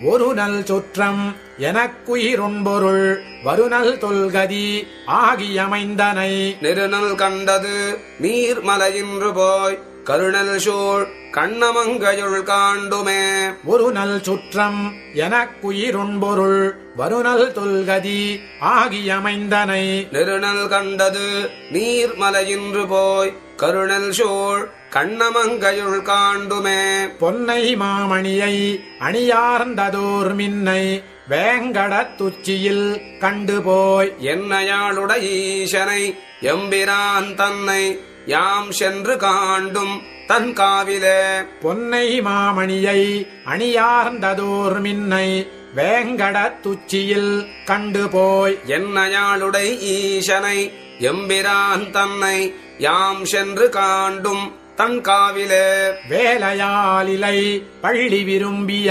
ஒரு நல் சுற்றம் எனக்குயிருண்பொருள் வருநல் தொல்கதி ஆகியமைந்தனை நெருநல் கண்டது நீர்மலையின்று போய் கருணல் சூழ் கண்ணமங்கையுள் காண்டுமே ஒரு நல் சுற்றம் எனக்குயிருண்பொருள் வருநல் தொல்கதி ஆகியமைந்தனை நெருநல் கண்டது நீர்மலையின்று போய் கருணல் சூழ் கண்ணமங்கையுள் காண்டுமே பொன்னை மாமணியை அணியார்ந்ததோர் மின்னை வேங்கடத் துச்சியில் கண்டு போய் என்னையாளுடைய ஈசனை எம்பிரான் தன்னை யாம் சென்று காண்டும் தன் காவிலே பொன்னை மாமணியை அணியார்ந்ததோர் மின்னை வேங்கடத் துச்சியில் கண்டு போய் என்னையாளுடை ஈசனை எம்பிரான் தன்னை யாம் சென்று காண்டும் தன் காவிலே வேலையாலிலை பள்ளி விரும்பிய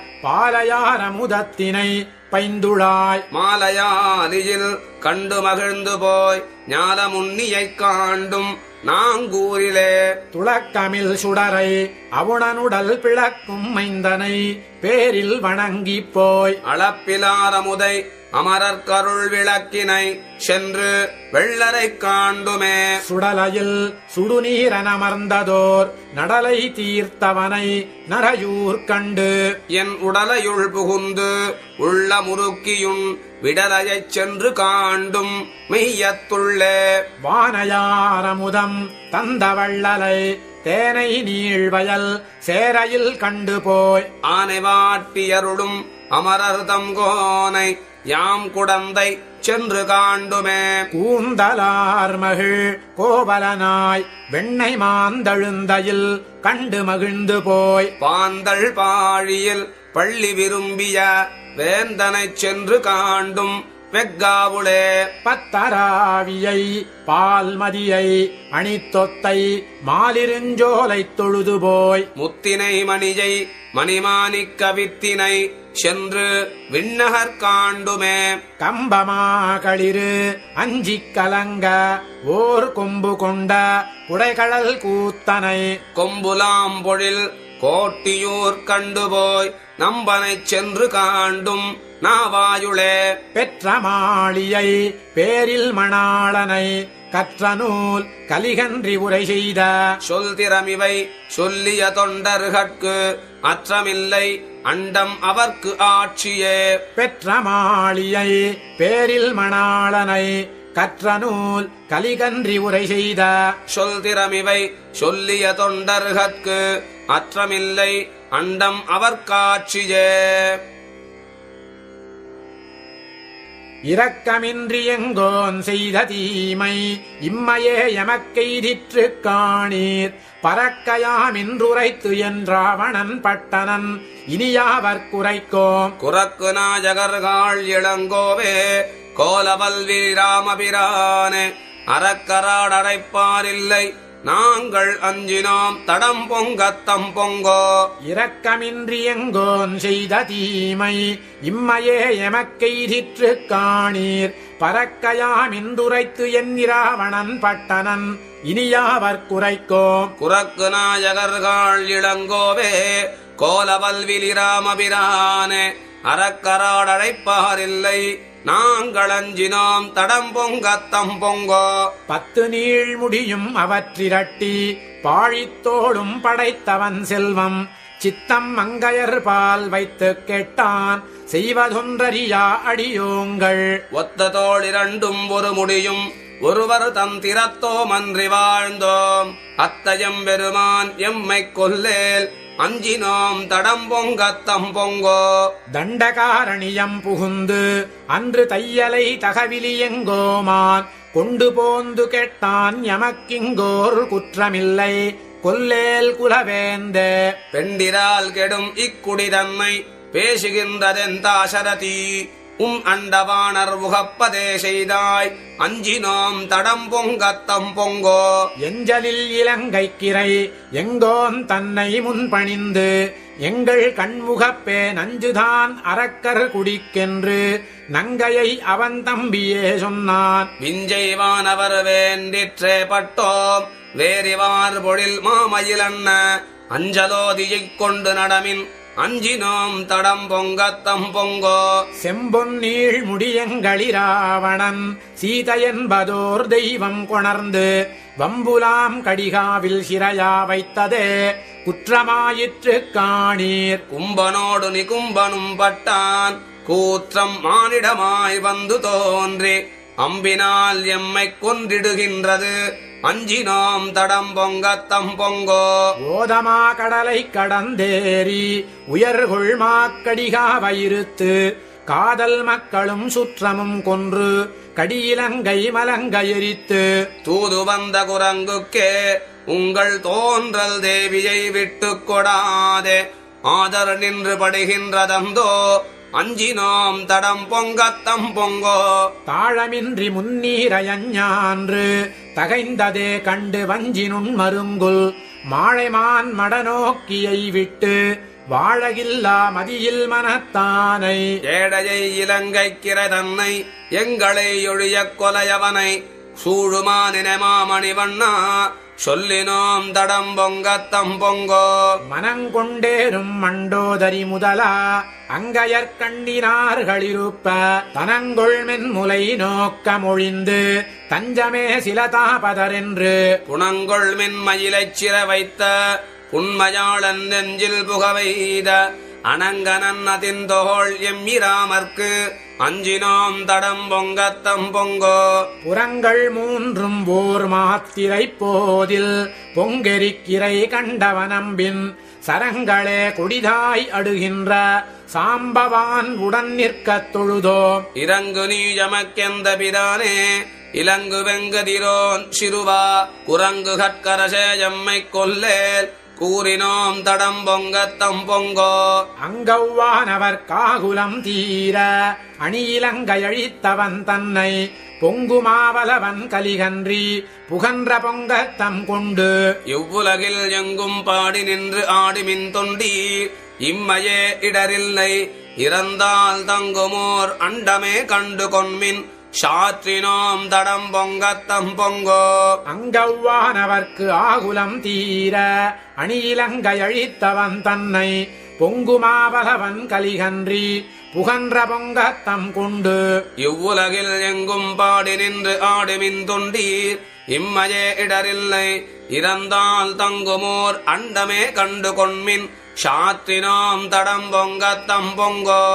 பாலையாரமுதத்தினை பைந்துளாய் மாலையாலியில் கண்டு மகிழ்ந்து போய் ஞாலமுன்னியைக் காண்டும் நாங்கூரிலே துளக்கமில் சுடரை அவுணனுடல் பிளக்கும் மைந்தனை பேரில் வணங்கிப் போய் அளப்பிலாரமுதை அமரர்கருள் விளக்கினை சென்று வெள்ளரைக் காண்டுமே சுடலையில் சுடுநீரனமர்ந்ததோர் நடலை தீர்த்தவனை நரையூர் கண்டு என் உடலையுள் புகுந்து உள்ள முறுக்கியுன் விடலையைச் சென்று காண்டும் மெய்யத்துள்ளே வானையாரமுதம் தந்த வள்ளலை தேனை நீழ்வயல் சேரையில் கண்டு போய் ஆனை வாட்டியருளும் அமரர்தம் கோனை யாம் குடந்தை சென்று காண்டுமே கூந்தலார் மகிழ் கோவலனாய் வெண்ணை மாந்தழுந்தையில் கண்டு மகிழ்ந்து போய் பாந்தள் பாழியில் பள்ளி விரும்பிய வேந்தனைச் சென்று காண்டும் வெக்காவுளே பத்தராவியை பால்மதியை அணித்தொத்தை மாலிருஞ்சோலைத் தொழுது போய் முத்தினை மணியை மணிமாணிக்க வித்தினை சென்று விண்ணகர் காண்டுமே கம்பமாகளிரு அஞ்சிக் கலங்க ஓர் கொம்பு கொண்ட குடைகழல் கூத்தனை கொம்புலாம் பொழில் கோட்டியூர் கண்டுபோய் நம்பனைச் சென்று காண்டும் நாவாயுளே பெற்ற மாளியை பேரில் மணாளனை கற்ற நூல் கலிகன்றி உரை செய்த சொல் திறமிவை சொல்லிய தொண்டர்கட்கு அற்றமில்லை அண்டம் அவர்க்கு ஆட்சியே பெற்ற மாளியை பேரில் மணாளனை கற்ற நூல் கலிகன்றி உரை செய்த சொல் திறமிவை சொல்லிய தொண்டர்கட்கு அற்றமில்லை அண்டம் அவர்க்காட்சியே இரக்கமின்றி எங்கோன் செய்த தீமை இம்மையே எமக்கெய்திற்று காணீர் பறக்கையாமின்றுரைத்து என்றாவணன் பட்டனன் இனியாவர் குறைக்கோம் குரக்கு நாயகர்கள் இளங்கோவே கோலவல்வி ராமபிரானே அறக்கராடரைப்பாரில்லை நாங்கள் அஞ்சினோம் தடம் பொங்கத்தம் பொங்கோ இரக்கமின்றி எங்கோன் செய்த தீமை இம்மையே எமக்கெய்திற்று காணீர் பறக்கையாமின்றுரைத்து என்கிறாவணன் பட்டனன் இனியாவர் குறைக்கோம் குரக்கு நாயகர்கள் இளங்கோவே கோலவல்விலி ராமபிரானே அறக்கராடழைப்பாரில்லை நாங்கள் அஞ்சினோம் தடம் பொங்கத்தம் பொங்கோ பத்து நீள் முடியும் அவற்றிரட்டி பாழித்தோளும் படைத்தவன் செல்வம் சித்தம் மங்கையர் பால் வைத்துக் கேட்டான் செய்வதொன்றறியா அடியோங்கள் ஒத்த தோள் இரண்டும் ஒரு முடியும் ஒருவர் தம் திறத்தோம் அன்றி வாழ்ந்தோம் அத்தயம் பெருமான் எம்மைக் கொல்லேல் அஞ்சினோம் தடம் பொங்கத்தம் பொங்கோ தண்டகாரணியம் புகுந்து அன்று தையலை தகவிலியெங்கோமான் கொண்டு போந்து கேட்டான் எமக்கிங்கோர் குற்றமில்லை கொல்லேல் குலவேந்தே பெண்டிரால் கெடும் இக்குடி தன்னை பேசுகின்றதெந்தாசரதி உம் அண்டவாணர் உகப்பதே செய்தாய் அஞ்சினோம் தடம் பொங்கத்தம் பொங்கோ எஞ்சலில் இலங்கைக்கிரை எங்கோன் தன்னை முன்பணிந்து எங்கள் கண்முகப்பே நஞ்சுதான் அரக்கர் குடிக்கென்று நங்கையை அவன் தம்பியே சொன்னான் விஞ்சைவானவர் வேண்டிற்றே பட்டோம் வேறிவார் பொழில் மாமயிலன்ன அஞ்சலோதியைக் கொண்டு நடமின் அஞ்சினோம் தடம் பொங்கத்தம் பொங்கோ செம்பொன்னீள் முடியங்களிராவணன் சீதை என்பதோர் தெய்வம் கொணர்ந்து வம்புலாம் கடிகாவில் சிறையா வைத்ததே குற்றமாயிற்று காணீர் கும்பனோடு நிகும்பனும் பட்டான் கூற்றம் மானிடமாய் வந்து தோன்றி அம்பினால் எம்மை கொன்றிடுகின்றது அஞ்சினோம் தடம் பொங்கத்தம் பொங்கோ ஓதமா கடலை கடந்தேறி உயர்கொள் மாக்கடிகா வயிறுத்து காதல் மக்களும் சுற்றமும் கொன்று கடியிலங்கை மலங்க எரித்து தூது வந்த குரங்குக்கே உங்கள் தோன்றல் தேவியை விட்டுக் கொடாதே ஆதர் நின்று படுகின்றதந்தோ அஞ்சினோம் தடம் பொங்கத்தம் பொங்கோ தாழமின்றி முன்னீரையஞ்ஞான்று தகைந்ததே கண்டு வஞ்சினுன் மருங்குல் மாழைமான் மடநோக்கியை விட்டு வாழகில்லா மதியில் மனத்தானை ஏழையை இலங்கைக்கிற தன்னை எங்களை ஒழியக் கொலையவனை சூழுமானின மாமணிவண்ணா சொல்லினோம் தடம் பொங்கத்தம் பொங்கோ மனங்கொண்டேரும் மண்டோதரி முதலா அங்கையற்கண்ணினார்களிருப்ப தனங்கொள் மென்முலை நோக்க மொழிந்து தஞ்சமே சில தாபதரென்று புனங்கொள் மின்மயிலைச் சிற வைத்த புன்மையாளன் நெஞ்சில் புகவைத அனங்கனன் அதிந்தோள் எம்மிராமற்கு அஞ்சினோம் தடம் பொங்கத்தம் பொங்கோ புறங்கள் மூன்றும் ஓர் மாத்திரை போதில் பொங்கெரிக்கிரை கண்டவனம்பின் சரங்களே கொடிதாய் அடுகின்ற சாம்பவான் உடன் நிற்கத் தொழுதோம் இறங்கு நீ எமக்கெந்த பிரானே இலங்கு வெங்கதிரோன் சிறுவா குரங்கு கற்கரசே எம்மை கொல்லேல் கூறினோம் தடம் பொங்கத்தம் பொங்கோ அங்கவ்வானவர் காகுலம் தீர அணியிலங்கையழித்தவன் தன்னை பொங்குமாவலவன் கலிகன்றி புகன்ற பொங்கத்தம் கொண்டு இவ்வுலகில் எங்கும் பாடி நின்று ஆடிமின் தொண்டீர் இம்மையே இடரில்லை இறந்தால் தங்குமோர் அண்டமே கண்டு கொன்மின் சாற்றினோம் தடம் பொங்கத்தம் பொங்கோ அங்கவ்வானவர்க்கு ஆகுலம் தீர அணியிலங்கையழித்தவன் தன்னை பொங்குமாவலவன் கலிகன்றி புகன்ற பொங்கத்தம் கொண்டு இவ்வுலகில் எங்கும் பாடி நின்று ஆடுமின் தொண்டீர் இம்மையே இடரில்லை இறந்தால் தங்குமோர் அண்டமே கண்டு கொன்மின் சாற்றினோம் தடம் பொங்கத்தம் பொங்கோ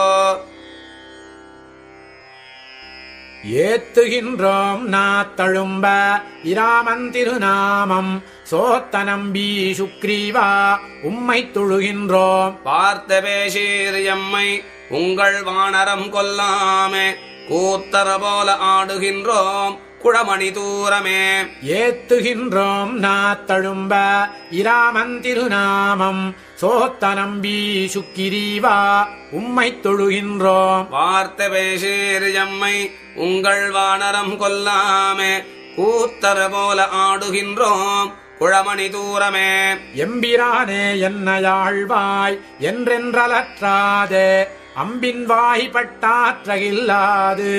ஏத்துகின்றோம் நாத்தழும்ப இராமன் திருநாமம் சோத்தனம்பி சுக்ரீவா உம்மை தொழுகின்றோம் பார்த்த பேசீர் எம்மை உங்கள் வானரம் கொல்லாமே கூத்தர போல ஆடுகின்றோம் குழமணி தூரமே ஏத்துகின்றோம் நாத்தழும்ப இராமன் திருநாமம் சோத்தனம்பி சுக்கிரீவா உம்மை தொழுகின்றோம் வார்த்த பேசீர் எம்மை உங்கள் வானரம் கொல்லாமே கூத்தர போல ஆடுகின்றோம் குழமணி தூரமே எம்பிரானே என்னையாழ்வாய் என்றென்றலற்றாதே அம்பின் வாய்ப்பட்டாற்றகில்லாது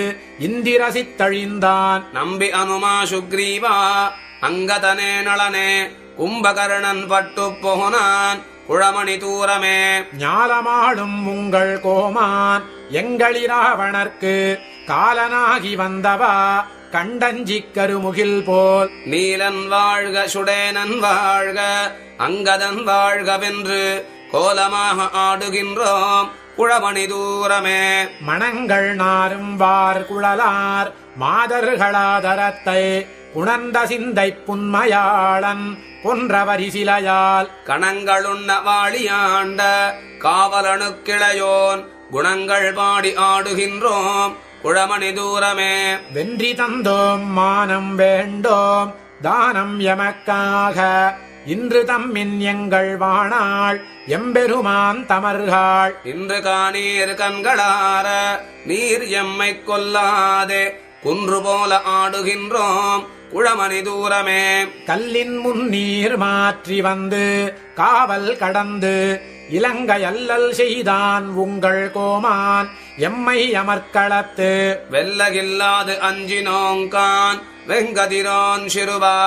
இந்திரசித்தழிந்தான் நம்பி அனுமா சுக்ரீவா அங்கதனே நளனே கும்பகர்ணன் பட்டு போனான் குழமணி தூரமே ஞாலமாடும் உங்கள் கோமான் எங்களிராவணர்க்கு காலனாகி வந்தவா கண்டஞ்சிக் கருமுகில் போல் நீலன் வாழ்க சுடேனன் வாழ்க அங்கதன் வாழ்கவென்று கோலமாக ஆடுகின்றோம் குழமணி தூரமே மணங்கள் நாரும் வார் குழலார் மாதர்களாதரத்தை உணர்ந்த சிந்தை புன்மையாளன் பொன்றவரி சிலையால் கணங்களுண்ண வாழியாண்ட காவலனுக்கிளையோன் குணங்கள் பாடி ஆடுகின்றோம் குழமணி தூரமே வென்றி தந்தோம் மானம் வேண்டோம் தானம் எமக்காக இன்று தம்மின் எங்கள் வாணாள் எம்பெருமான் தமர்காள் இன்று காணீர் கண்களார நீர் எம்மை கொல்லாதே குன்று போல ஆடுகின்றோம் குழமணி தூரமே கல்லின் முன்னீர் மாற்றி வந்து காவல் கடந்து இலங்கை அல்லல் செய்தான் உங்கள் கோமான் எம்மை அமர்க்களத்து வெல்லகில்லாது அஞ்சினோங்கான் வெங்கதிரோன் சிறுவா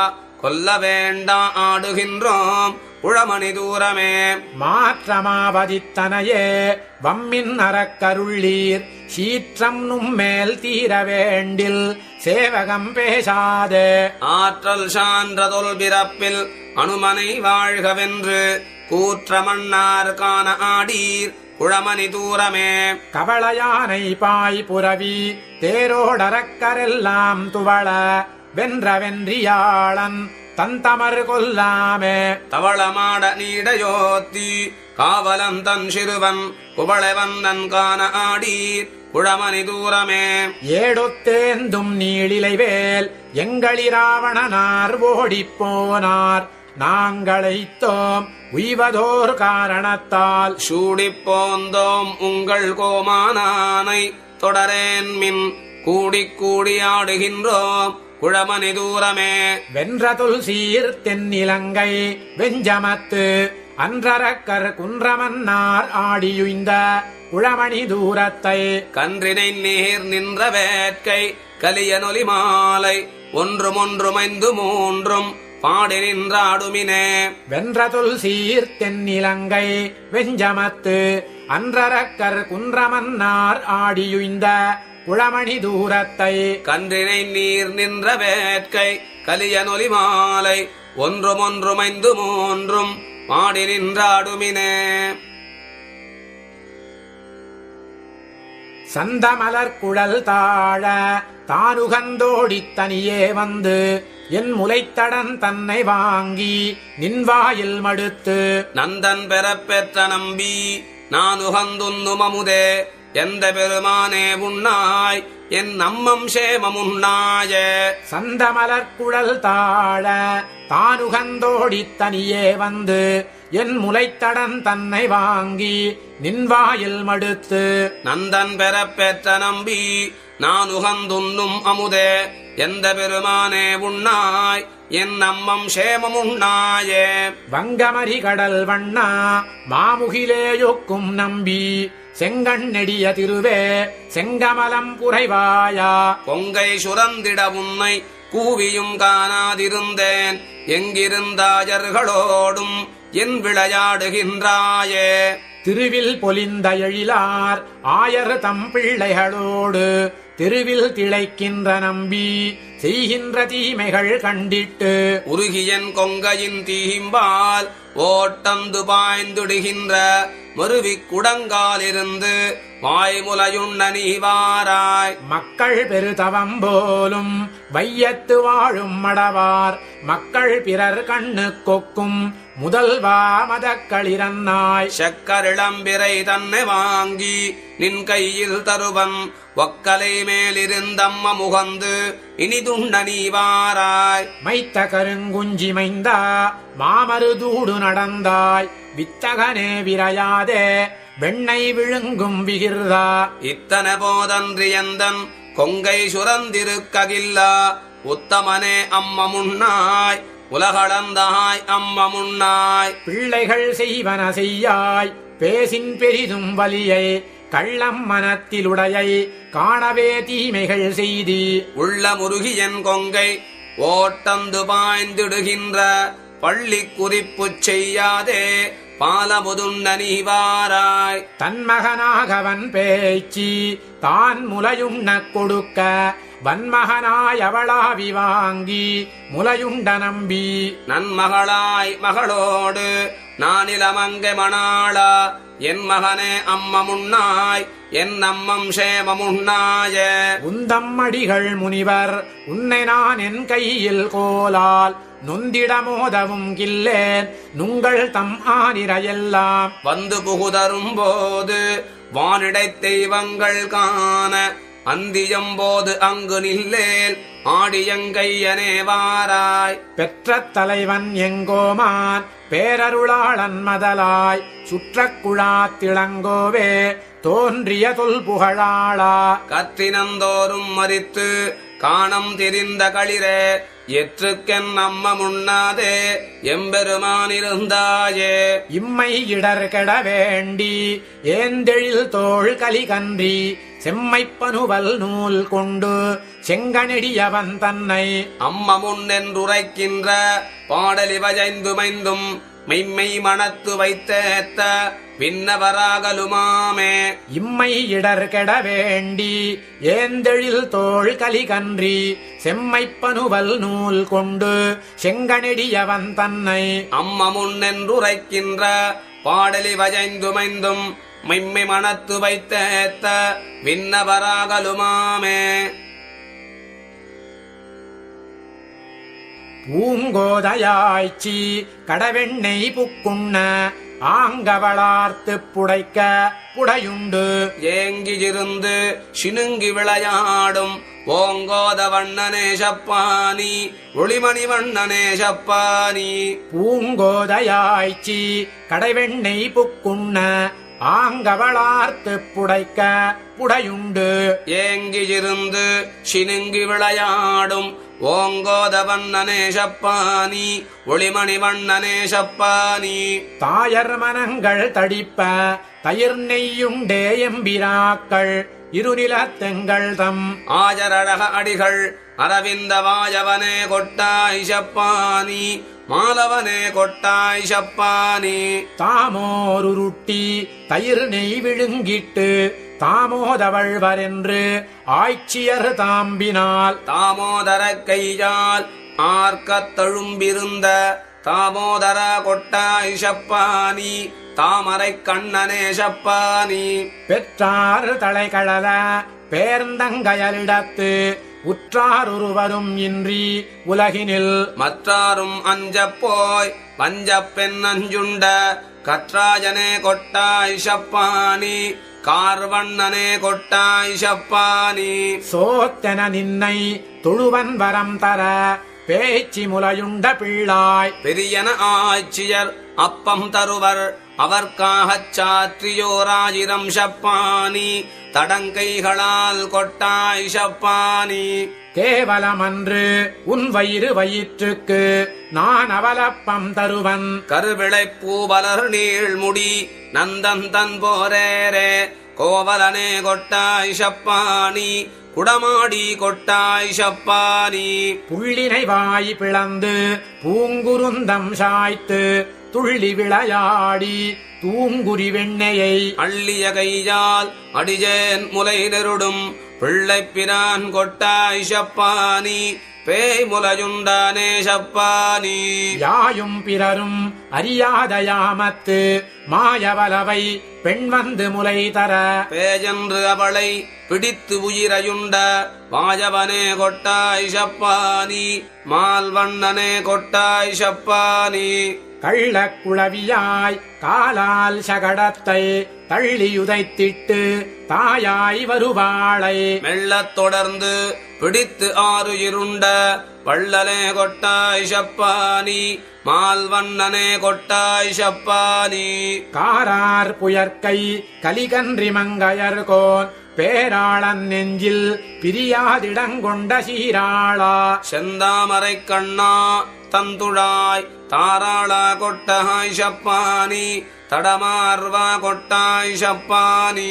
கொல்ல வேண்டா ஆடுகின்றோம் உளமணி தூரமே மாற்றமாவதித்தனையே வம்மின் அறக்கருள்ளீர் சீற்றம் நும்மேல் தீர வேண்டில் சேவகம் பேசாதே ஆற்றல் சான்றதொல் பிறப்பில் அனுமனை வாழ்கவென்று கூற்ற மன்னார் காண ஆடீர் குழமணி தூரமே கவளையானை பாய் புரவி தேரோடரக்கரெல்லாம் துவள வென்ற வென்றியாளன் தந்தமர் கொல்லாமே தவளமாட நீடையோத்தி காவலன் தன் சிறுவன் குவளவந்தன் காண ஆடீர் குழமணி தூரமே ஏடொத்தேந்தும் நீளிலை வேல் எங்களிராவணனார் ஓடிப்போனார் நாங்களைத்தோம் உய்வதோர் காரணத்தால் சூடிப் போந்தோம் உங்கள் கோமானானை தொடரேன் மின் கூடிக் கூடி ஆடுகின்றோம் குழமணி தூரமே வென்றதுல் சீர் தென்னிலங்கை வெஞ்சமத்து அன்றரக்கர் குன்றமன்னார் ஆடியுய்ந்த குழமணி தூரத்தை கன்றினை நீர் நின்ற வேட்கை கலியனொலி மாலை ஒன்றும் ஒன்றுமைந்து மூன்றும் பாடி நின்றாடுமினே வென்றதுல் சீர் தென்னிலங்கை வெஞ்சமத்து அன்றரக்கர் குன்றமன்னார் ஆடியுய்ந்த குழமணி தூரத்தை கன்றினை நீர் நின்ற வேட்கை கலியனொலி மாலை ஒன்றும் ஒன்றுமைந்து மூன்றும் பாடி நின்றாடுமினே சந்தமலர் குழல் தாழ தானுகந்தோடித் தனியே வந்து என் முலைத்தடன் தன்னை வாங்கி நின்வாயில் மடுத்து நந்தன் பெறப் பெற்ற நம்பி நான் உகந்துன்னுமமுதே எந்த பெருமானே உண்ணாய் என் நம்மம் சேமமுண்ணாய சந்தமலர் குழல் தாழ தானுகந்தோடித் தனியே வந்து என் முலைத்தடன் தன்னை வாங்கி நின்வாயில் மடுத்து நந்தன் பெறப் பெற்ற நம்பி நான் உகந்துண்ணும் அமுதே எந்த பெருமானே உண்ணாய் என் நம்மம் சேமமுண்ணாயே வங்கமரி கடல் வண்ணா மாமுகிலேயொக்கும் நம்பி செங்கண் நெடிய திருவே செங்கமலம் புரைவாயா கொங்கை சுரந்திட உன்னை கூவியும் காணாதிருந்தேன் எங்கிருந்தாயர்களோடும் என் விளையாடுகின்றாயே திருவில் பொலிந்த எழிலார் ஆயர் தம் பிள்ளைகளோடு தெருவில் திளைக்கின்ற நம்பி செய்கின்ற தீமைகள் கண்டிட்டு உருகியன் கொங்கையின் தீம்பால் ஓட்டந்து பாய்ந்துடுகின்ற மருவிக் குடங்காலிருந்து வாய்முலையுண்ண நீவாராய் மக்கள் பெருதவம் போலும் வையத்து வாழும் மடவார் மக்கள் பிறர் கண்ணு கொக்கும் முதல்வா மதக்களிரன்னாய் செக்கரிளம்பிரை தன்னை வாங்கி நின் கையில் தருவன் ஒக்கலை மேலிருந்தம்ம முகந்து இனிதுண்ண நீவாராய் மைத்த கருங்குஞ்சி மைந்தா மாமருதூடு நடந்தாய் வித்தகனே விரையாதே வெண்ணை விழுங்கும் விகிர்தா இத்தன போதன்றியந்தன் கொங்கை சுரந்திருக்ககில்லா உத்தமனே அம்ம முன்னாய் உலகளந்தாய் அம்ம முன்னாய் பிள்ளைகள் செய்வன செய்யாய் பேசின் பெரிதும் வலியை கள்ளம் மனத்திலுடையை காணவே தீமைகள் செய்தி உள்ள முருகியன் கொங்கை ஓட்டந்து பாய்ந்திடுகின்ற பள்ளி குறிப்புச் செய்யாதே பாலமுதுண்ண நீவாராய் தன் மகனாகவன் பேச்சி தான் முலையுண்ண கொடுக்க வன்மகனாய் அவளாவி வாங்கி முலையுண்ட நம்பி நன்மகளாய் மகளோடு நானிலமங்க மணாளா என் மகனே அம்ம முன்னாய் என் அம்மம் சேமமுன்னாய உந்தம் அடிகள் முனிவர் உன்னை நான் என் கையில் கோலால் நொந்திட மோதவும் கில்லேன் நுங்கள் தம் ஆனிரையெல்லாம் வந்து புகுதரும் போது வானிடைத் தெய்வங்கள் காண அந்தியம் போது அங்கு நில்லேல் ஆடியங்கையனே வாராய் பெற்ற தலைவன் எங்கோமான் பேரருளாளன் மதலாய் சுற்றக் குழாத்திளங்கோவே தோன்றிய தொல் புகழாளா கற்றினந்தோறும் மறித்து காணம் தெரிந்த களிரே எற்றுக்கென் நம்ம முன்னாதே எம்பெருமானிருந்தாயே இம்மை இடர் கெட வேண்டி ஏந்தெழில் தோள் கலி கன்றி செம்மைப்பனுவல் நூல் கொண்டு செங்கனெடியவன் தன்னை அம்மமுன் என்றுரைக்கின்ற பாடலி வஜைந்துமைந்தும் மெய்மை மனத்து வைத்தேத்த விண்ணவராகலுமாமே இம்மை இடர் கெட வேண்டி ஏந்தெழில் தோள் கலிகன்றி செம்மைப்பனுவல் நூல் கொண்டு செங்கனெடியவன் தன்னை அம்மமுன் என்றுரைக்கின்ற பாடலி வஜைந்துமைந்தும் மெய்மை மனத்து வைத்தேத்த விண்ணவராகலுமாமே பூங்கோதையாய்ச்சி கடவெண்ணெய் புக்குண்ண ஆங்கவளார்த்துப் புடைக்க புடையுண்டு ஏங்கியிருந்து சினுங்கி விளையாடும் ஓங்கோத வண்ணனே சப்பானி ஒளிமணி வண்ணனே சப்பானி பூங்கோதையாய்ச்சி கடைவெண்ணெய் புக்குண்ண ஆங்கவளார்த்துப் புடைக்க புடையுண்டு ஏங்கியிருந்து சினுங்கி விளையாடும் ஓங்கோத வண்ணனே சப்பானி ஒளிமணி வண்ணனே சப்பானி தாயர் மனங்கள் தடிப்ப தயிர் நெய்யுண்டே எம்பிராக்கள் இருநிலத்தெங்கள் தம் ஆஜரழக அடிகள் அரவிந்த வாயவனே கொட்டாய் சப்பானி மாலவனே கொட்டாய் சப்பானி தாமோருருட்டி தயிர் நெய் விழுங்கிட்டு தாமோதவழ்வரென்று ஆய்ச்சியர் தாம்பினால் தாமோதர கையால் ஆர்க்கத் தழும்பிருந்த தாமோதர கொட்டாய் சப்பானி தாமரை கண்ணனே சப்பானி பெற்றார் தலைகளல பேர்ந்தங்கயலிடத்து உற்றார் ஒருவரும் இன்றி உலகினில் மற்றாரும் அஞ்சப் போய் வஞ்சப் பெண் அஞ்சுண்ட கற்றாயனே கொட்டாய் சப்பானி கார்வண்ணனே கொட்டாய் சப்பானி சோத்தென நின்னை தொழுவன் வரம் தர பேச்சி முலையுண்ட பிள்ளாய் பெரியன ஆட்சியர் அப்பம் தருவர் அவர்க்காகச் சாற்றியோராயிரம் சப்பானி தடங்கைகளால் கொட்டாய் சப்பானி கேவலமன்று உன் வயிறு வயிற்றுக்கு நான் அவலப்பம் தருவன் கருவிளைப் பூவலர் நீள்முடி நந்தந்தன் போரேரே கோவலனே கொட்டாய் சப்பானி குடமாடி கொட்டாய் சப்பானி புள்ளினை வாய் பிளந்து பூங்குருந்தம் சாய்த்து துள்ளி விளையாடி தூங்குரி வெண்ணையை அள்ளிய கையால் அடிஜேன் முலை நெருடும் பிள்ளைப் பிரான் கொட்டாய் சப்பானி பேய் முலையுண்டானே சப்பானி யாயும் பிறரும் அறியாத யாமத்து மாயவலவை பெண் வந்து முலை தர பேஜென்று அவளை பிடித்து உயிரையுண்ட வாயவனே கொட்டாய் சப்பானி மால்வண்ணனே கொட்டாய் சப்பானி கள்ளக் குளவியாய் காலால் சகடத்தை தள்ளியுதைத்திட்டு தாயாய் வருவாளை மெல்லத் தொடர்ந்து பிடித்து ஆறு இருண்ட வள்ளலே கொட்டாய் சப்பானி மால்வண்ணனே கொட்டாய் சப்பானி காரார் புயற்கை கலிகன்றி மங்கையர்கோன் பேராளன் நெஞ்சில் பிரியாதிடங்கொண்ட சீராளா செந்தாமரை கண்ணா தந்துழாய் தாராளா கொட்டாய் சப்பானி தடமார்வா கொட்டாய் சப்பானி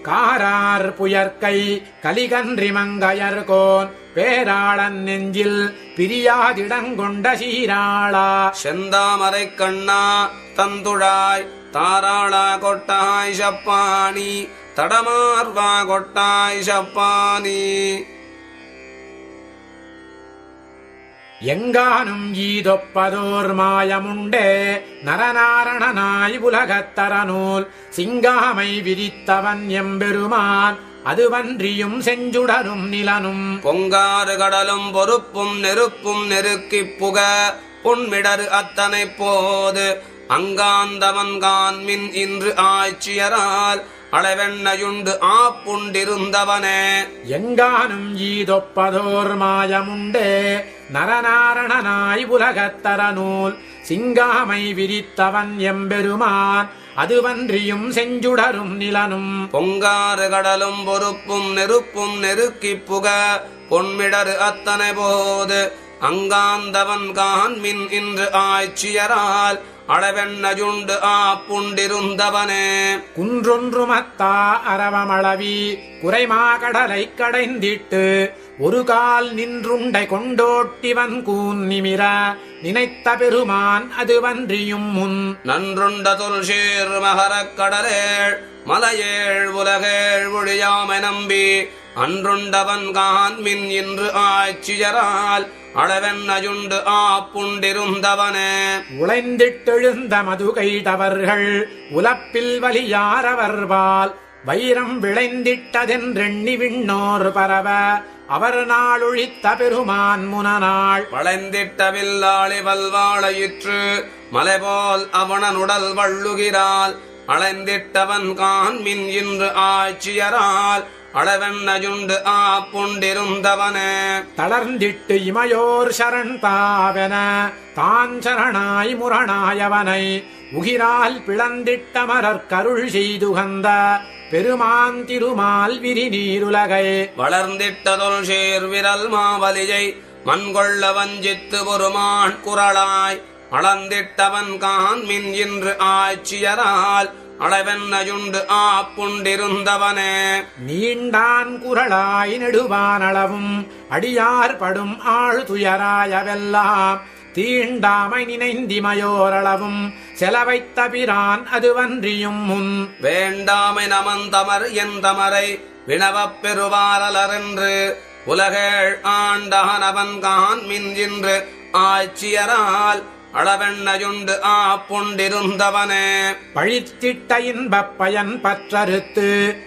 காரார் புயற்கை கலிகன்றி மங்கையர்கோன் பேராளன் நெஞ்சில் பிரியாதிடங்கொண்ட சீராளா செந்தாமரை கண்ணா தந்துழாய் தாராளா கொட்டாய் சப்பானி தடமார்வா கொட்டாய் சப்பானி எங்கானும் ஈதொப்பதோர் மாயமுண்டே நரநாரணனாய் உலகத்தரநூல் சிங்காமை விரித்தவன் எம்பெருமான் அதுவன்றியும் செஞ்சுடரும் நிலனும் பொங்காறு கடலும் பொறுப்பும் நெருப்பும் நெருக்கிப் புக பொன்மிடரு அத்தனை போது அங்காந்தவன் கான்மின் இன்று ஆட்சியரால் அளவெண்ணையுண்டு ஆப்புண்டிருந்தவனே எங்கானும் ஈதொப்பதோர் மாயமுண்டே நரநாரணனாய் உலகத்தரநூல் சிங்காமை விரித்தவன் எம்பெருமான் அதுவன்றியும் செஞ்சுடரும் நிலனும் பொங்காறு கடலும் பொறுப்பும் நெருப்பும் நெருக்கிப் புக பொன்மிடரு அத்தனை போது அங்காந்தவன் கான்மின் இன்று ஆட்சியரால் அளவெண்ணஜுண்டு ஆ புண்டிருந்தவனே குன்றொன்றுமத்தா அரவமளவி குறைமாகடலை கடைந்திட்டு ஒரு கால் நின்றுண்டை கொண்டோட்டிவன் கூன் நிமிர நினைத்த பெருமான் அது வன்றியும் முன் நன்றுண்ட தொல்சீர் மகரக் கடலேள் மலையேழ் உலகேழ் ஒழியாமை நம்பி அன்றுண்டவன் கான் மின் இன்று ஆட்சியரால் அளவெண்ணஜுண்டு ஆ புண்டிருந்தவனே உழைந்திட்டெழுந்த மதுகைடவர்கள் உலப்பில் வலியாரவர்வால் வைரம் விளைந்திட்டதென்றெண்ணி விண்ணோர் பரவ அவர் நாளொழித்த பெருமான் முனநாள் வளைந்திட்ட வில்லாளி வல்வாளையிற்று மலைபோல் அவனனுடல் வள்ளுகிறாள் அளந்திட்டவன் கான் மின் இன்று ஆட்சியரால் அளவெண்ணஜுண்டு ஆ புண்டிருந்தவனே தளர்ந்திட்டு இமையோர் சரண் தாவென தான் சரணாய் முரணாயவனை உகிரால் பிளந்திட்ட மலர் கருள் செய்துகந்த பெருமான் திருமால் விரி நீருலகை வளர்ந்திட்டதொல் சேர் விரல் மாவலியை மண்கொள்ள வஞ்சித்து ஒருமான் குரலாய் அளந்திட்டவன் கான் மின் இன்று ஆட்சியரால் அளவென்னயுண்டு ஆ புண்டிருந்தவனே நீண்டான் குரலாய் நெடுவானளவும் அடியார் படும் ஆழ் துயராயவெல்லாம் தீண்டாமை நினைந்திமையோரளவும் செலவைத்த பிரான் அதுவன்றியும் முன் வேண்டாமை நமந்தமர் எந்தமரை வினவப் பெறுவாரலரென்று உலகேழ் ஆண்டகனவன் கான் மின்றின்று ஆட்சியரால் அளவெண்ணயுண்டு ஆ புண்டிருந்தவனே பழித்திட்ட இன்பப் பயன் பற்றறுத்து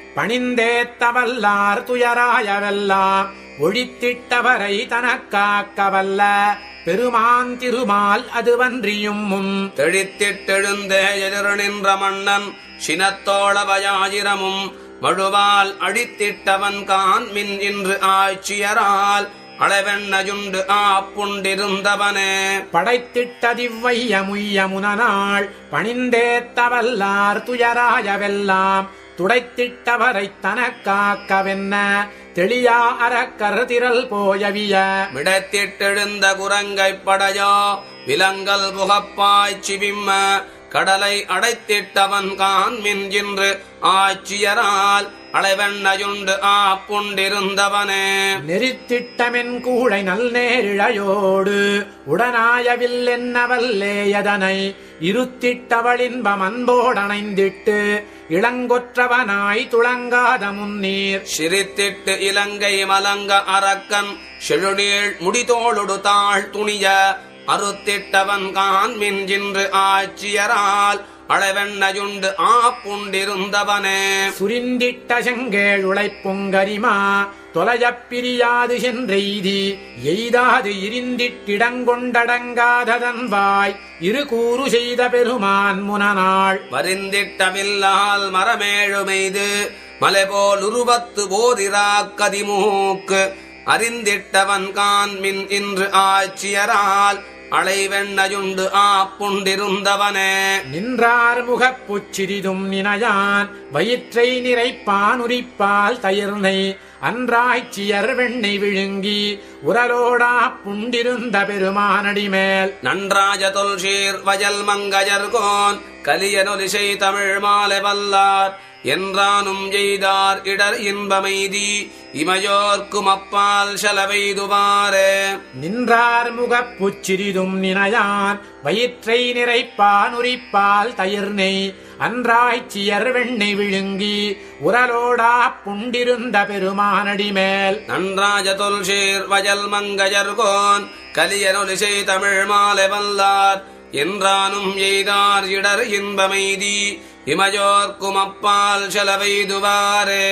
பணிந்தேத்தவல்லார் துயராயவெல்லாம் ஒழித்திட்டவரை தனக்காக்கவல்ல பெருமான் திருமால் அதுவன்றியும் முன் தெழித்திட்டெழுந்தே எதிர் நின்ற மன்னன் சினத்தோளவயாயிரமும் மழுவால் அடித்திட்டவன் கான் மின் இன்று ஆட்சியரால் அளவெண்ணயுண்டு ஆ புண்டிருந்தவனே படைத்திட்டதிவ்வைய முய்ய முனநாள் பணிந்தேத்தவல்லார் துயராயவெல்லாம் துடைத்திட்டவரை தனக்காக்கவென்ன தெளியா அறக்கர் திரள் போயவிய மிடத்திட்டெழுந்த குரங்கைப் படையோ விலங்கல் புகப்பாய்ச்சி விம்ம கடலை அடைத்திட்டவன் கான் மின் இன்று ஆட்சியரால் அளவெண்ணயுண்டு ஆ புண்டிருந்தவனே நெறித்திட்டமென் கூழை நல் நேரிழையோடு உடனாயவில் என்னவல்லேயதனை இருத்திட்டவளின்பம் அன்போடணைந்திட்டு இளங்கொற்றவனாய் துளங்காத முன்னீர் சிரித்திட்டு இலங்கை மலங்க அரக்கன் செழுநீள் முடிதோளுடு தாழ் துணிய அறுத்திட்டவன் கான் மின் இன்று ஆட்சியரால் அளவெண்ணயுண்டு ஆ புண்டிருந்தவனே சுரிந்திட்ட செங்கேழ் உழைப்புங்கரிமா தொலையப் பிரியாது சென்றெய்தி எய்தாது இருந்திட்டிடங்கொண்டடங்காததன் வாய் இரு கூறு செய்த பெருமான் முனநாள் வரிந்திட்டமில்லால் மரமேழுமெய்து மலைபோல் உருவத்து போரிராக்கதிமூக்கு அறிந்திட்டவன் கான் மின் இன்று ஆட்சியரால் அளைவெண்ணயுண்டு ஆ புண்டிருந்தவனே நின்றார் முகப்புச்சிறிதும் நினையான் வயிற்றை நிறைப்பான் உரிப்பால் தயிர்னை அன்றாய்ச்சியர் வெண்ணெய் விழுங்கி உரலோடா புண்டிருந்த பெருமானடிமேல் நன்றாஜ தொல்சீர் வயல் மங்கஜர்கோன் கலியனொலிசை தமிழ் மாலை வல்லார் என்றானும் எய்தார் இடர் இன்பமெய்தி இமையோர்க்கும் அப்பால் செலவெய்துவாரே நின்றார் முகப்புச்சிறிதும் நினையான் வயிற்றை நிறைப்பான் உரிப்பால் தயிர்னை அன்றாய்ச்சியர் வெண்ணெய் விழுங்கி உரலோடா புண்டிருந்த பெருமானடிமேல் நன்றாஜ தொல்சீர் வயல் மங்கஜர்கோன் கலியனொலிசை தமிழ் மாலை வல்லார் என்றானும் எய்தார் இடர் இன்பமெய்தி இமையோர்க்கும் அப்பால் செலவெய்துவாரே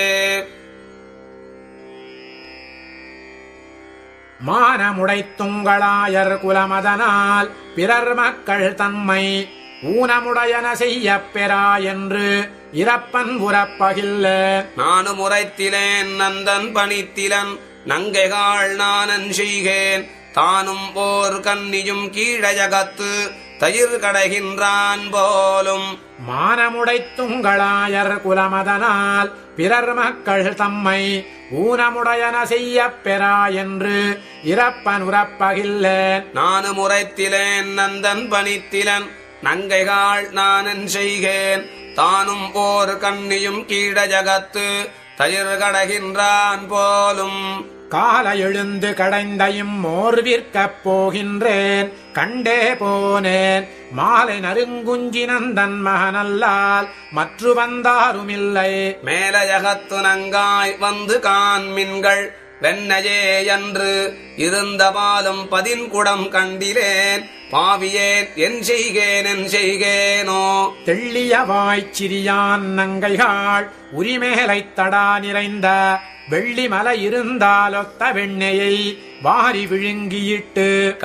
மானமுடைத்துங்களாயர் குலமதனால் பிறர் மக்கள் தம்மை ஊனமுடையன செய்யப் பெறா என்று இறப்பன் உறப்பகில்ல நானும் உரைத்திலேன் நந்தன் பணித்திலன் நங்கைகாள் நானன் செய்கேன் தானும் ஓர் கன்னியும் கீழஜகத்து தயிர் கடைகின்றான் போலும் மானமுடைத்துங்களாயர் குலமதனால் பிறர் மக்கள் தம்மை ஊனமுடையன செய்யப் பெறா என்று இறப்பன் உறப்பகில்ல நானும் உரைத்திலேன் நந்தன் பணித்திலன் நங்கைகாள் நானன் செய்கேன் தானும் ஓர் கண்ணியும் கீழ ஜகத்து தயிர் கடகின்றான் போலும் கால எழுந்து கடைந்தையும் மோர் விற்கப் போகின்றேன் கண்டே போனேன் மாலை நறுங்குஞ்சி நந்தன் மகனல்லால் மற்று வந்தாருமில்லை மேலஜகத்து நங்காய் வந்து காண்மின்கள் வெண்ணையே என்று இருந்த பாலும் பதின்குடம் கண்டிலேன் பாவியேன் என் செய்கேன் என் செய்கேனோ தெள்ளிய வாய்ச்சிறியான் நங்கைகாள் உரிமேலைத் தடா நிறைந்த வெள்ளி மலை இருந்தாலொத்த வெண்ணெயை வாரி விழுங்கியிட்டு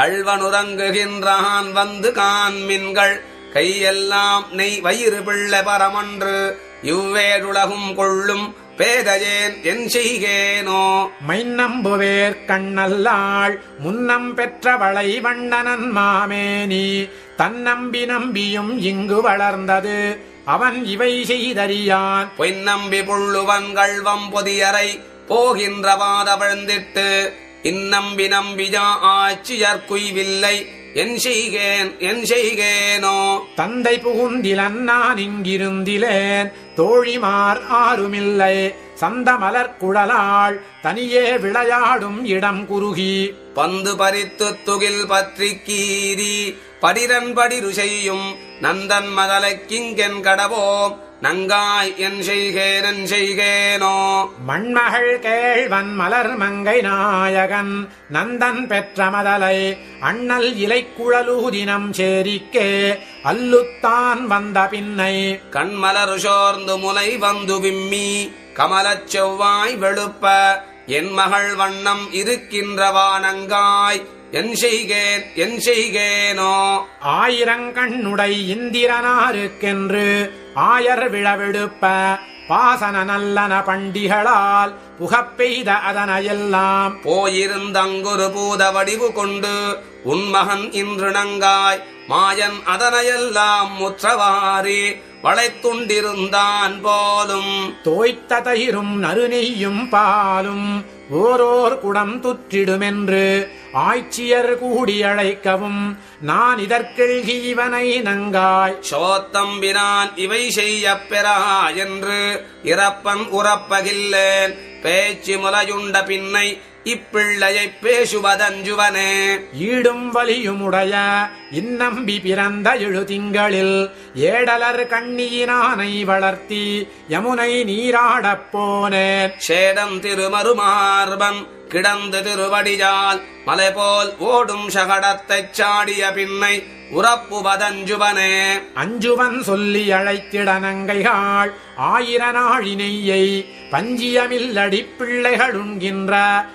கள்வனுறங்குகின்றான் வந்து காண்மின்கள் கையெல்லாம் நெய் வயிறு பிள்ளை பரமன்று இவ்வேடுலகும் கொள்ளும் பேதையேன் என் செய்கேனோ மைநம்புவேர் கண்ணல்லாள் முன்னம் பெற்றவளை வண்ணனன் மாமேனி தன்னம்பி நம்பியும் இங்கு வளர்ந்தது அவன் இவை செய்தறியான் பொய்நம்பி புள்ளுவன் கள்வம் பொதியரை போகின்ற பாதவழ்ந்திட்டு இந்நம்பி நம்பியா ஆட்சியர் குய்வில்லை என் செய்கேன் என் செய்கேனோ தந்தை புகுந்திலன் நான் இங்கிருந்திலேன் தோழிமார் ஆருமில்லை சந்த மலர் குழலாள் தனியே விளையாடும் இடம் குறுகி பந்து பறித்து துகில் பற்றி கீரி படிரன் படிரு செய்யும் நந்தன் மதலைக் கிங்கென் கடவோம் நங்காய் என் செய்கேன் என் செய்கேனோ மண்மகள் கேழ்வன் மலர் மங்கை நாயகன் நந்தன் பெற்ற மதலை அண்ணல் இலைக்குழலூதினம் சேரிக்கே அல்லுத்தான் வந்த பின்னை கண்மலரு சோர்ந்து முலை வந்து விம்மி கமலச் செவ்வாய் வெளுப்ப என் மகள் வண்ணம் இருக்கின்றவானங்காய் என் செய்கேன் என் செய்கேனோ ஆயிரங்கண்ணுடை இந்திரனாருக்கென்று ஆயர் விழவெடுப்ப பாசன நல்லன பண்டிகளால் புகப்பெய்த அதனையெல்லாம் போயிருந்தங்குரு பூத வடிவு கொண்டு உன்மகன் இன்று நங்காய் மாயன் அதனையெல்லாம் முற்றவாரி வளைத்துண்டிருந்தான் போலும் தோய்த்த தயிரும் நறுநெய்யும் பாலும் ஓரோர் குடம் துற்றிடுமென்று ஆய்ச்சியர் கூடி அழைக்கவும் நான் இதற்கெழ்கி இவனை நங்காய் சோத்தம்பினான் இவை செய்யப் பெறா என்று இறப்பன் உறப்பகில்லேன் பேச்சு முலையுண்ட பின்னை இப்பிள்ளையைப் பேசுவதஞ்சுவனே ஈடும் வலியுமுடைய இந்நம்பி பிறந்த எழு திங்களில் ஏடலர் கண்ணியினானை வளர்த்தி யமுனை நீராடப் போனேன் சேடம் திருமருமார்பன் கிடந்து திருவடியால் மலை போல் ஓடும் சகடத்தைச் சாடிய பின்னை உறப்புவதஞ்சுவனே அஞ்சுவன் சொல்லி அழைத்திட நங்கைகாள் ஆயிர நாழினையை பஞ்சியமில்லடி பிள்ளைகளுண்கின்ற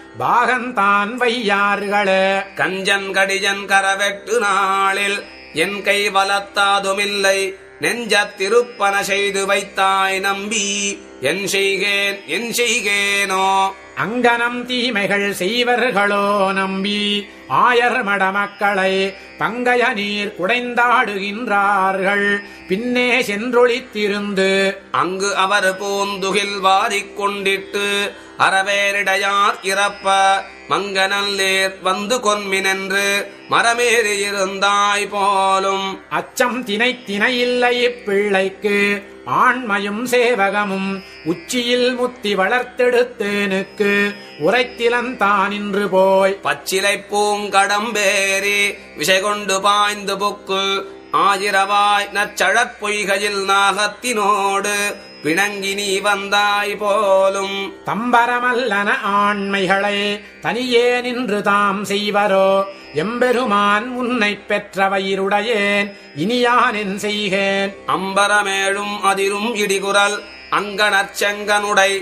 பாகந்தான் வையார்களே கஞ்சன் கடிஜன் கரவெட்டு நாளில் என் கை வளர்த்தாதுமில்லை நெஞ்சத் திருப்பன செய்து வைத்தாய் நம்பி என் செய்கேன் என் செய்கேனோ அங்கனம் தீமைகள் செய்வர்களோ நம்பி ஆயர் மடமக்களை பங்கய நீர் குடைந்தாடுகின்றார்கள் பின்னே சென்றொழித்திருந்து அங்கு அவர் பூந்துகில் வாரிக் கொண்டிட்டு அறவேரிடையார் இறப்ப மங்கனல்லேர் வந்து கொன்மினென்று மரமேறி இருந்தாய் போலும் அச்சம் தினை தினையில்லை இப்பிள்ளைக்கு ஆண்மையும் சேவகமும் உச்சியில் முத்தி வளர்த்தெடுத்தேனுக்கு உரைத்திலந்தான் இன்று போய் பச்சிலை பூங்கடம்பேரி விசை கொண்டு பாய்ந்து புக்கு ஆயிரவாய் நச்சழற் பொய்கையில் நாகத்தினோடு பிணங்கி நீ வந்தாய் போலும் தம்பரமல்லன ஆண்மைகளை தனியே நின்று தாம் செய்வரோ எம்பெருமான் உன்னைப் பெற்ற வயிறுடையேன் இனியானென் செய்கேன் அம்பரமேழும் அதிரும் இடிகுரல் அங்கணச் செங்கனுடை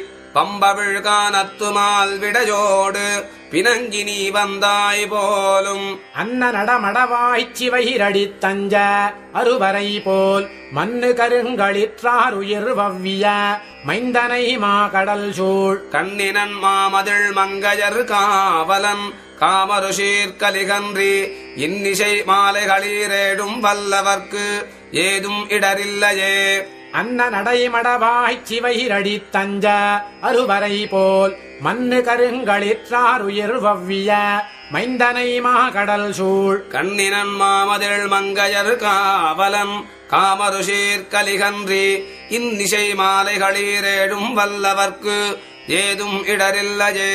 பம்பவிழ்கானத்துமால் விடையோடு பிணங்கி நீ வந்தாய் போலும் அன்ன நடமடவாய்ச்சி வயிரடி தஞ்ச அருவரை போல் மண்ணு கருங்களிற்றாருயிர் வவ்விய மைந்தனை மா கடல் சூழ் கண்ணினன் மாமதிள் மங்கையர் காவலன் காமரு சீர்கலிகன்றி இன்னிசை மாலைகளீரேடும் வல்லவர்க்கு ஏதும் இடரில்லையே அன்ன நடைமடவாய்ச்சி வயிரடி தஞ்ச அருவரை போல் மண்ணு கருங்களிற்றாருயிர் வவ்விய மைந்தனை மாகடல் சூழ் கண்ணினன் மாமதில் மங்கையர் காவலன் காமருஷீர் கலிகன்றி இன்னிசை மாலைகளீரேடும் வல்லவர்க்கு ஏதும் இடரில்லையே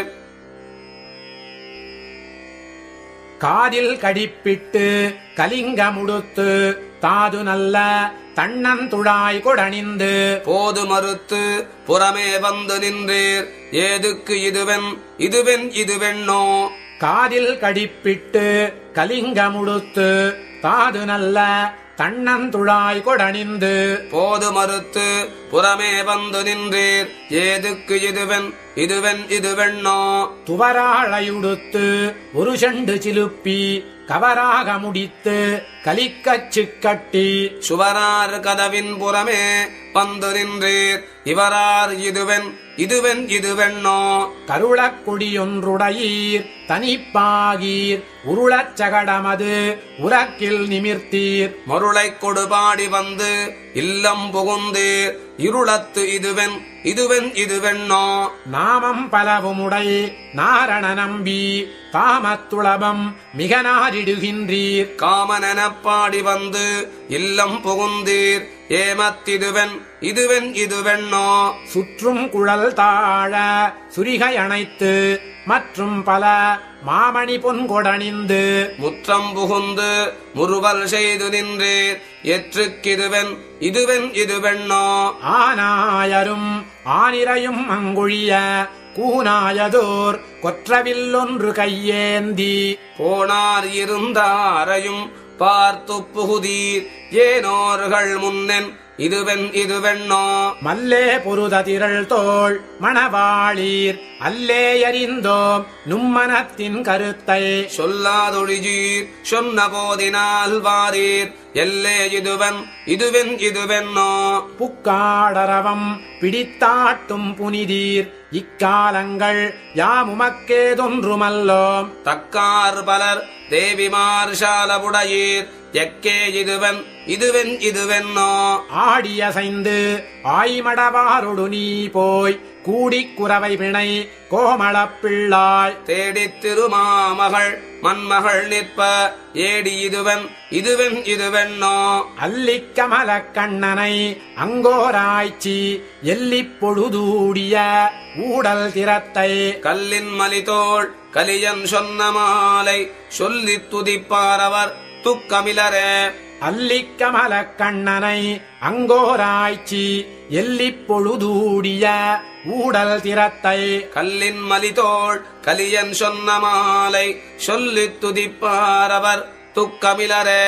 காதில் கடிப்பிட்டு கலிங்கமுடுத்து தாது நல்ல தன்னந்துழாய் கொடணிந்து போது மறுத்து புறமே வந்து நின்றீர் ஏதுக்கு இதுவென் இதுவென் இதுவென்னோ காதில் கடிப்பிட்டு கலிங்கமுடுத்து தாது நல்ல தன்னந்துழாய் கொடணிந்து போது மறுத்து புறமே வந்து நின்றீர் ஏதுக்கு இதுவென் இதுவென் இதுவென்னோ துவராழையுடுத்து ஒரு செண்டு சிலுப்பி கவராக முடித்து கலிக்கச்சு கட்டி சுவரார் கதவின் புறமே வந்து நின்றீர் இவரார் இதுவென் இதுவென் இதுவென்னோ கருளக் கொடியொன்றுடையீர் தனிப்பாகீர் உருளச் சகடமது உரக்கில் நிமிர்த்தீர் மருளைக் கொடுபாடி வந்து இல்லம் புகுந்தீர் இருளத்து இதுவென் இதுவென் இதுவென்னோ நாமம் பலவுமுடை நாரண நம்பி காமத்துளபம் மிக நாரிடுகின்றீர் காமனெனப் பாடி வந்து இல்லம் புகுந்தீர் ஏமத்திதுவென் இதுவென் இதுவென்னோ சுற்றும் குழல் தாழ சுரிகை அணைத்து மற்றும் பல மாமணி பொன்கொடணிந்து முற்றம் புகுந்து முறுவல் செய்து நின்றீர் எற்றுக்கிதுவென் இதுவென் இதுவென்னோ ஆனாயரும் ஆனிரையும் அங்கொழிய கூனாயதோர் கொற்றவில்லொன்று கையேந்தி போனார் இருந்தாரையும் பார்த்து புகுதீர் ஏனோர்கள் முன்னென் இதுவென் இதுவென்னோ மல்லே பொருத திரள் தோள் மணவாளீர் அல்லே எறிந்தோம் நும்மனத்தின் கருத்தை சொல்லாதொழிஜீர் சொன்ன போதினால் வாரீர் எல்லே இதுவன் இதுவென் இதுவென்னோ புக்காடரவம் பிடித்தாட்டும் புனிதீர் இக்காலங்கள் யாமுமக்கேதொன்றுமல்லோம் தக்கார் பலர் தேவிமார் சாலபுடையீர் எக்கே இதுவன் இதுவென் இதுவென்னோ ஆடியசைந்து ஆய்மடவாரொடு நீ போய் கூடிக் குறவை பிணை கோமளப் பிள்ளாய் தேடித் திருமாமகள் மண்மகள் நிற்ப ஏடி இதுவன் இதுவென் இதுவென்னோ அல்லிக்கமலக் கண்ணனை அங்கோராய்ச்சி எல்லிப் பொழுதூடிய ஊடல் திறத்தை கல்லின் மலிதோள் கலியன் சொன்ன மாலை சொல்லித் துதிப்பாரவர் துக்கமிலரே அல்லிக்கமலக் கண்ணனை அங்கோராய்ச்சி எல்லிப் பொழுதூடிய ஊடல் திறத்தை கல்லின் மலிதோள் கலியன் சொன்ன மாலை சொல்லித் துதிப்பாரவர் துக்கமிலரே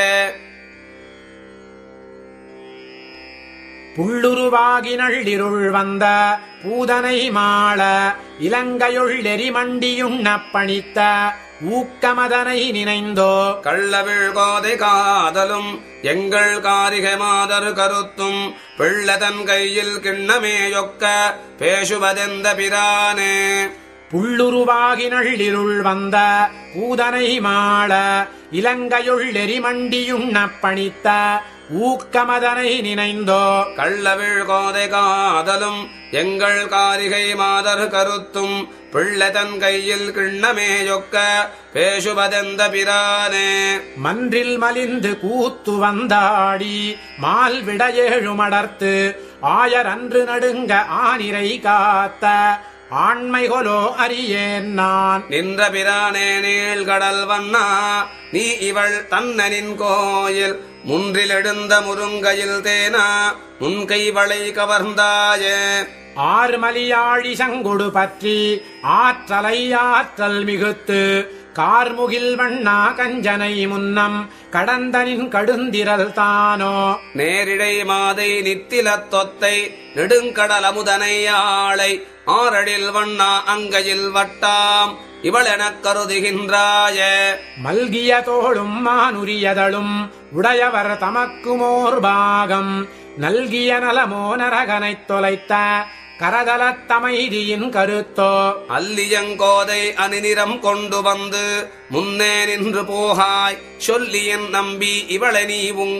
புள்ளுருவாகி நள்ளிருள் வந்த பூதனை மாள இலங்கையுள் எரிமண்டியுண்ணப் பணித்த ஊக்கமதனை நினைந்தோ கள்ளவிழ் கோதை காதலும் எங்கள் காரிகை மாதர் கருத்தும் பிள்ளதன் கையில் கிண்ணமேயொக்க பேசுவதெந்த பிரானே புள்ளுருவாகி நள்ளிருள் வந்த பூதனை மாள இலங்கையுள் எரிமண்டியுண்ணப் பணித்த ஊக்கமதனை நினைந்தோ கள்ளவிழ் கோதை காதலும் எங்கள் காரிகை மாதர் கருத்தும் பிள்ளதன் கையில் கிண்ணமேயொக்க பேசுவதெந்த பிரானே மன்றில் மலிந்து கூத்து வந்தாடி மால் விடையேழுமடர்த்து ஆயரன்று நடுங்க ஆனிரை காத்த ஆண்மைகொலோ அறியேன் நான் நின்ற பிரானே நீள்கடல் வண்ணா நீ இவள் தன்னனின் கோயில் முன்றில் எழுந்த முருங்கையில் தேனா முன்கை வளை கவர்ந்தாயே ஆறுமலியாழி சங்கொடு பற்றி ஆற்றலை ஆற்றல் மிகுத்து கார்முகில் வண்ணா கஞ்சனை முன்னம் கடந்தனின் கடுந்திரல் தானோ நேரிடை மாதை நித்திலத் தொத்தை நெடுங்கடல் அமுதனை ஆளை ஆரடில் வண்ணா அங்கையில் வட்டாம் இவளெனக் கருதுகின்றாயே மல்கிய தோளும் மானுரியதழும் உடையவர் தமக்குமோர் பாகம் நல்கிய நலமோ நரகனைத் தொலைத்த கரதலத்தமைதியின் கருத்தோ அல்லியங்கோதை அணிநிறம் கொண்டு வந்து முன்னே நின்று போகாய் சொல்லியன் நம்பி இவளை நீ உங்கள்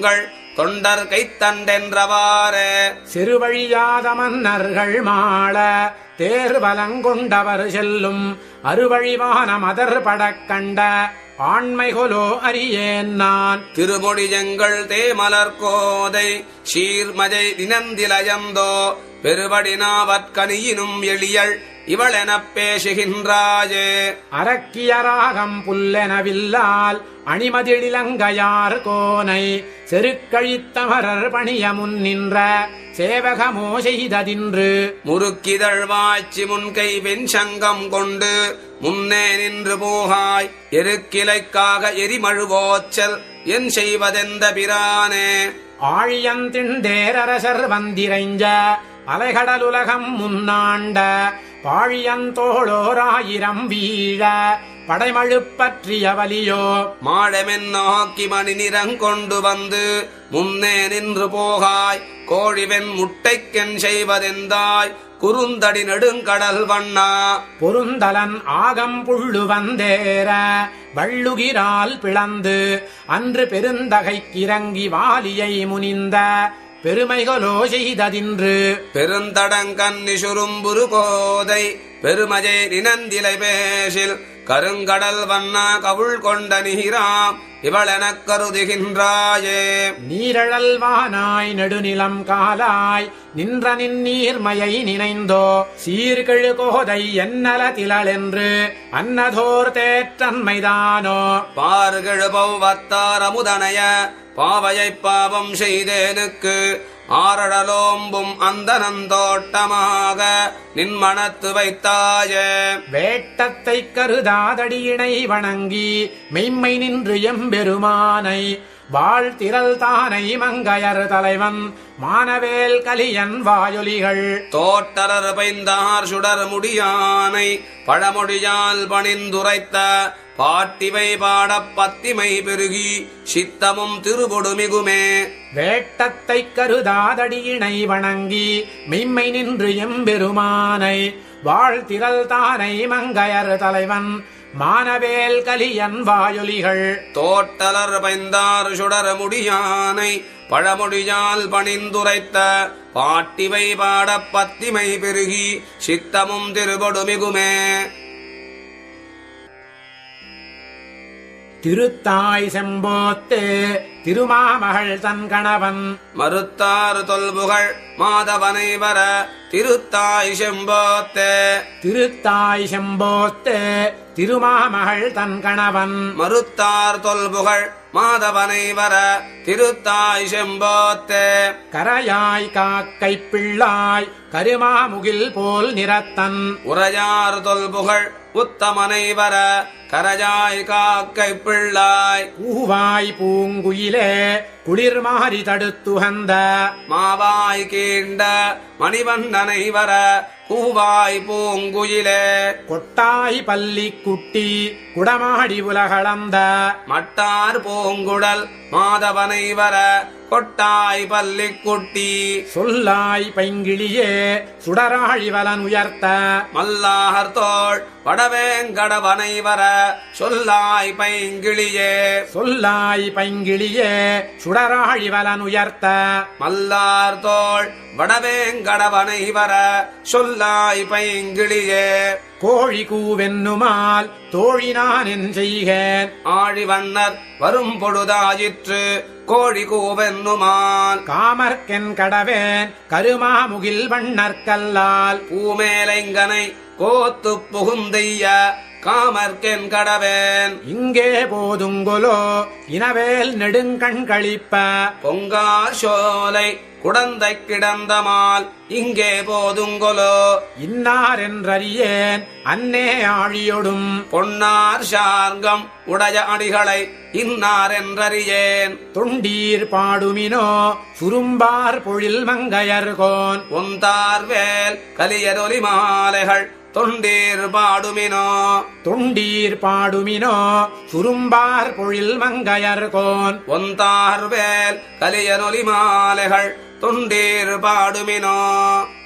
தொண்டர் கைத்தண்டென்றவாறு சிறுவழியாத மன்னர்கள் மாள தேர் வலங்கொண்டவர் செல்லும் அறுவழிவான மதர் படக் கண்ட ஆண்மைகொலோ அறியேன் நான் திருமொழி எங்கள் தேமலர் கோதை சீர்மதை தினந்திலயந்தோ பெருவடினாவற்கனியினும் எளியள் இவளெனப் பேசுகின்றாயே அரக்கியராகம் புல்லெனவில்லால் அணிமதிழிலங்கையார் கோனை செருக்கழித்தமரர் பணிய முன் நின்ற சேவகமோ செய்ததின்று முறுக்கிதழ் வாய்ச்சி முன்கை வெண்சங்கம் கொண்டு முன்னே நின்று போகாய் எருக்கிளைக்காக எரிமழுவோச்சல் என் செய்வதெந்த பிரானே ஆழியந்திண்டேரரசர் வந்திரைஞ்ச அலைகடலுலகம் முன்னாண்ட பாழியந்தோளோராயிரம் வீழ படைமழுப்பற்றிய வலியோ மாடமென் நோக்கி மணி நிறங்கொண்டு வந்து முன்னே நின்று போகாய் கோழிவெண் முட்டைக்கென் செய்வதெந்தாய் குறுந்தடி நெடுங்கடல் வண்ணா பொருந்தலன் ஆகம் புள்ளு வந்தேற வள்ளுகிரால் பிளந்து அன்று பெருந்தகைக்கிறங்கி வாலியை முனிந்த பெருமைகளோ செய்ததின்று பெருந்தடங்கன்னி சுரும்புரு கோதை பெருமஜை நினந்திலை பேசில் கருங்கடல் வண்ணா கவுள் கொண்ட நீராம் இவளெனக் கருதுகின்றாயே நீரழல்வானாய் நெடுநிலம் காலாய் நின்ற நின்னீர்மையை நினைந்தோ சீர்கெழு கோதை என்னல திலளென்று அன்னதோர் தேற்றன்மைதானோ பார்கெழுபவ் வத்தார் அமுதனைய பாவையைப் பாவம் செய்தேனுக்கு ஆரடலோம்பும் அந்த நந்தோட்டமாக நின் மனத்து வைத்தாயே வேட்டத்தை கருதாதடியினை வணங்கி மெய்மை நின்று எம்பெருமானை வாழ்த்திரல் தானை மங்கையர் தலைவன் மானவேல் கலியன் வாயொலிகள் தோட்டரர் பைந்தார் சுடர் முடியானை பழமொழியால் பணிந்துரைத்த பாட்டிவை பாடப் பத்திமை பெருகி சித்தமும் திருபொடுமிகுமே வேட்டத்தை கருதாதடியினை வணங்கி மெய்மை நின்று எம்பெருமானை வாழ்த்திரல் தானை மங்கையர் தலைவன் மானவேல் கலியன் வாயொலிகள் தோட்டலர் பைந்தார் சுடர் முடியானை பழமொழியால் பணிந்துரைத்த பாட்டிவை பாடப் பத்திமை பெருகி சித்தமும் திருபொடுமிகுமே திருத்தாய் செம்போத்து திருமாமகள் தன் கணவன் மறுத்தாறு தொல்புகழ் மாதவனை வர திருத்தாய் செம்போத்தே திருத்தாய் செம்போத்து திருமாமகள் தன் கணவன் மறுத்தார் தொல்புகழ் மாதவனை வர திருத்தாய் செம்போத்தே கரையாய் காக்கை பிள்ளாய் கருமாமுகில் போல் நிறத்தன் உரையார் தொல்புகழ் உத்தமனை வர கரஜாய் காக்கை பிள்ளாய் பூவாய் பூங்குயிலே குளிர் மாறி தடுத்துகந்த மாவாய் கீண்ட மணிவண்ணனை வர கூவாய் பூங்குயிலே கொட்டாய் பள்ளி குட்டி குடமாடி உலகளந்த மட்டார் பூங்குடல் மாதவனை வர கொட்டாய் பள்ளிக் குட்டி சொல்லாய் பைங்கிளியே சுடராழிவலன் உயர்த்த மல்லாகர் தோள் வடவேங்கடவனை வர சொல்லாய் பைங்கிளியே சொல்லாய் பைங்கிளியே சுடராழிவலன் உயர்த்த மல்லார் தோள் வடவேங்கடவனை வர சொல்லாய் பைங்கிளியே கோழி கூவென்னுமால் தோழினான் என் செய்கேன் ஆழிவண்ணர் வரும் பொழுதாயிற்று கோழி கூவென்னுமான் காமர்க்கென் கடவேன் கருமாமுகில் வண்ணற்கல்லால் பூமேலைங்கனை கோத்து புகுந்தைய காமர்க்கென் கடவேன் இங்கே போதுங்கொலோ இனவேல் நெடுங்கண் கழிப்ப பொங்கார் சோலை குடந்தை கிடந்தமால் இங்கே போதுங்கொலோ இன்னார் என்றறியேன் அன்னே ஆழியொடும் பொன்னார் சார்கம் உடைய அடிகளை இன்னார் என்றறியேன் தொண்டீர் பாடுமினோ சுரும்பார் பொழில் மங்கையர்கோன் உந்தார் வேல் கலியரொலி மாலைகள் தொண்டீர் பாடுமினோ தொண்டீர் பாடுமினோ சுரும்பார் பொழில் மங்கையர்கோன் ஒந்தார் வேல் கலியரொலி மாலைகள் தொண்டீர் பாடுமினோ